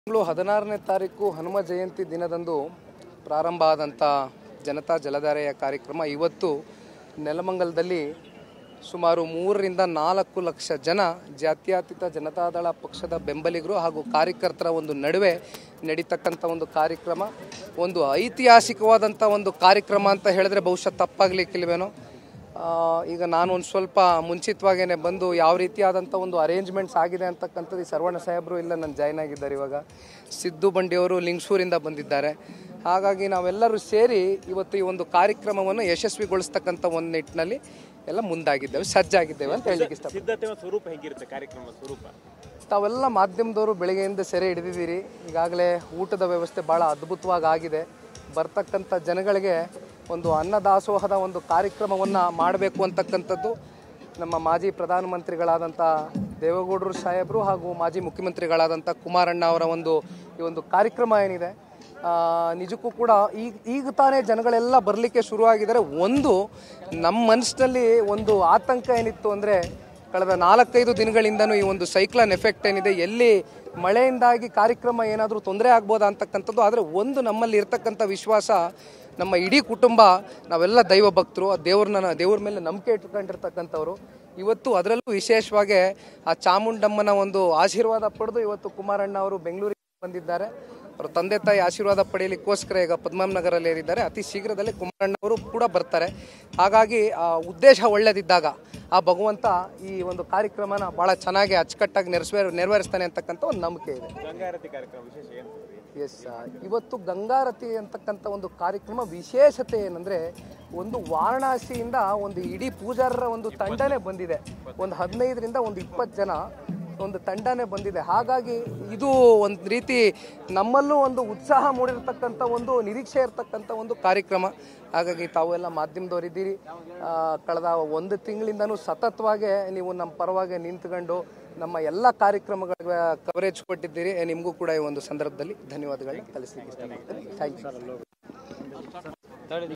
ತಿಂಗಳು ಹದಿನಾರನೇ ತಾರೀಕು ಹನುಮ ಜಯಂತಿ ದಿನದಂದು ಪ್ರಾರಂಭ ಆದಂಥ ಜನತಾ ಜಲಧಾರೆಯ ಕಾರ್ಯಕ್ರಮ ಇವತ್ತು ನೆಲಮಂಗಲದಲ್ಲಿ ಸುಮಾರು ಮೂರರಿಂದ ನಾಲ್ಕು ಲಕ್ಷ ಜನ ಜಾತ್ಯತೀತ ಜನತಾದಳ ಪಕ್ಷದ ಬೆಂಬಲಿಗರು ಹಾಗೂ ಕಾರ್ಯಕರ್ತರ ಒಂದು ನಡುವೆ ನಡೀತಕ್ಕಂಥ ಒಂದು ಕಾರ್ಯಕ್ರಮ ಒಂದು ಐತಿಹಾಸಿಕವಾದಂಥ ಒಂದು ಕಾರ್ಯಕ್ರಮ ಅಂತ ಹೇಳಿದ್ರೆ ಬಹುಶಃ ತಪ್ಪಾಗಲಿಕ್ಕಿಲ್ವೇನೋ ಆ, ಈಗ ನಾನು ಒಂದು ಸ್ವಲ್ಪ ಮುಂಚಿತವಾಗೇನೆ ಬಂದು ಯಾವ ರೀತಿಯಾದಂಥ ಒಂದು ಅರೇಂಜ್ಮೆಂಟ್ಸ್ ಆಗಿದೆ ಅಂತಕ್ಕಂಥದ್ದು ಈ ಸರ್ವಣ್ಣ ಸಾಹೇಬರು ಇಲ್ಲ ನಾನು ಜಾಯ್ನ್ ಆಗಿದ್ದಾರೆ ಇವಾಗ ಸಿದ್ದು ಬಂಡಿಯವರು ಲಿಂಗಸೂರಿಂದ ಬಂದಿದ್ದಾರೆ ಹಾಗಾಗಿ ನಾವೆಲ್ಲರೂ ಸೇರಿ ಇವತ್ತು ಈ ಒಂದು ಕಾರ್ಯಕ್ರಮವನ್ನು ಯಶಸ್ವಿಗೊಳಿಸ್ತಕ್ಕಂಥ ಒಂದು ನಿಟ್ಟಿನಲ್ಲಿ ಎಲ್ಲ ಮುಂದಾಗಿದ್ದೇವೆ ಸಜ್ಜಾಗಿದ್ದೇವೆ ಅಂತ ಹೇಳಲಿಕ್ಕೆ ಇಷ್ಟ ಸಿದ್ಧತೆ ಮತ್ತು ಸ್ವರೂಪ ಹೆಂಗಿರುತ್ತೆ ಕಾರ್ಯಕ್ರಮ ಸ್ವರೂಪ ತಾವೆಲ್ಲ ಮಾಧ್ಯಮದವರು ಬೆಳಗ್ಗೆಯಿಂದ ಸೆರೆ ಹಿಡಿದಿದ್ದೀರಿ ಈಗಾಗಲೇ ಊಟದ ವ್ಯವಸ್ಥೆ ಭಾಳ ಅದ್ಭುತವಾಗಿ ಆಗಿದೆ ಬರ್ತಕ್ಕಂಥ ಜನಗಳಿಗೆ ಒಂದು ಅನ್ನದಾಸೋಹದ ಒಂದು ಕಾರ್ಯಕ್ರಮವನ್ನು ಮಾಡಬೇಕು ಅಂತಕ್ಕಂಥದ್ದು ನಮ್ಮ ಮಾಜಿ ಪ್ರಧಾನಮಂತ್ರಿಗಳಾದಂಥ ದೇವೇಗೌಡರು ಸಾಹೇಬರು ಹಾಗೂ ಮಾಜಿ ಮುಖ್ಯಮಂತ್ರಿಗಳಾದಂಥ ಕುಮಾರಣ್ಣ ಅವರ ಒಂದು ಈ ಒಂದು ಕಾರ್ಯಕ್ರಮ ಏನಿದೆ ಆ, ನಿಜಕ್ಕೂ ಕೂಡ ಈಗ ಈಗ ತಾನೇ ಜನಗಳೆಲ್ಲ ಬರಲಿಕ್ಕೆ ಶುರುವಾಗಿದ್ದಾರೆ ಒಂದು ನಮ್ಮ ಮನಸ್ಸಿನಲ್ಲಿ ಒಂದು ಆತಂಕ ಏನಿತ್ತು ಅಂದರೆ ಕಳೆದ ನಾಲ್ಕೈದು ದಿನಗಳಿಂದನೂ ಈ ಒಂದು ಸೈಕ್ಲನ್ ಎಫೆಕ್ಟ್ ಏನಿದೆ ಎಲ್ಲಿ ಮಳೆಯಿಂದಾಗಿ ಕಾರ್ಯಕ್ರಮ ಏನಾದರೂ ತೊಂದರೆ ಆಗ್ಬೋದಾ ಅಂತಕ್ಕಂಥದ್ದು ಆದರೆ ಒಂದು ನಮ್ಮಲ್ಲಿ ಇರ್ತಕ್ಕಂಥ ವಿಶ್ವಾಸ ನಮ್ಮ ಇಡೀ ಕುಟುಂಬ ನಾವೆಲ್ಲ ದೈವ ಭಕ್ತರು ಆ ದೇವ್ರನ್ನ ದೇವ್ರ ಮೇಲೆ ನಂಬಿಕೆ ಇಟ್ಕೊಂಡಿರ್ತಕ್ಕಂಥವ್ರು ಇವತ್ತು ಅದರಲ್ಲೂ ವಿಶೇಷವಾಗಿ ಆ ಚಾಮುಂಡಮ್ಮನ ಒಂದು ಆಶೀರ್ವಾದ ಪಡೆದು ಇವತ್ತು ಕುಮಾರಣ್ಣ ಅವರು ಬೆಂಗಳೂರಿಗೆ ಬಂದಿದ್ದಾರೆ ಅವರ ತಂದೆ ತಾಯಿ ಆಶೀರ್ವಾದ ಪಡೆಯಲಿಕ್ಕೋಸ್ಕರ ಈಗ ಪದ್ಮನಾಭನಗರಲ್ಲಿ ಏರಿದ್ದಾರೆ ಅತಿ ಶೀಘ್ರದಲ್ಲೇ ಕುಮಾರಣ್ಣ ಅವರು ಕೂಡ ಬರ್ತಾರೆ ಹಾಗಾಗಿ ಆ ಉದ್ದೇಶ ಒಳ್ಳೆದಿದ್ದಾಗ ಆ ಭಗವಂತ ಈ ಒಂದು ಕಾರ್ಯಕ್ರಮನ ಭಾಳ ಚೆನ್ನಾಗಿ ಅಚ್ಚುಕಟ್ಟಾಗಿ ನೆರವೇರ್ ನೆರವೇರಿಸ್ತಾನೆ ಅಂತಕ್ಕಂಥ ಒಂದು ನಂಬಿಕೆ ಇದೆ ಗಂಗಾರತಿ ಕಾರ್ಯಕ್ರಮ ವಿಶೇಷ ಏನು ಎಸ್ ಇವತ್ತು ಗಂಗಾರತಿ ಅಂತಕ್ಕಂಥ ಒಂದು ಕಾರ್ಯಕ್ರಮ ವಿಶೇಷತೆ ಏನಂದ್ರೆ ಒಂದು ವಾರಣಾಸಿಯಿಂದ ಒಂದು ಇಡೀ ಪೂಜಾರರ ಒಂದು ತಂಡನೇ ಬಂದಿದೆ ಒಂದು ಹದಿನೈದರಿಂದ ಒಂದು ಇಪ್ಪತ್ತು ಜನ ಒಂದು ತಂಡನೇ ಬಂದಿದೆ ಹಾಗಾಗಿ ಇದು ಒಂದು ರೀತಿ ನಮ್ಮಲ್ಲೂ ಒಂದು ಉತ್ಸಾಹ ಮೂಡಿರ್ತಕ್ಕಂಥ ಒಂದು ನಿರೀಕ್ಷೆ ಇರ್ತಕ್ಕಂಥ ಒಂದು ಕಾರ್ಯಕ್ರಮ ಹಾಗಾಗಿ ತಾವೆಲ್ಲ ಮಾಧ್ಯಮದವರಿದ್ದೀರಿ ಆ, ಕಳೆದ ಒಂದು ತಿಂಗಳಿಂದನೂ ಸತತವಾಗಿ ನೀವು ನಮ್ಮ ಪರವಾಗಿ ನಿಂತ್ಕೊಂಡು ನಮ್ಮ ಎಲ್ಲ ಕಾರ್ಯಕ್ರಮಗಳ ಕವರೇಜ್ ಕೊಟ್ಟಿದ್ದೀರಿ ನಿಮಗೂ ಕೂಡ ಈ ಒಂದು ಸಂದರ್ಭದಲ್ಲಿ ಧನ್ಯವಾದಗಳನ್ನ ತಿಳಿಸ್ಲಿಕ್ಕೆ ಇಷ್ಟಪಡ್ತೀನಿ ಥ್ಯಾಂಕ್ ಯು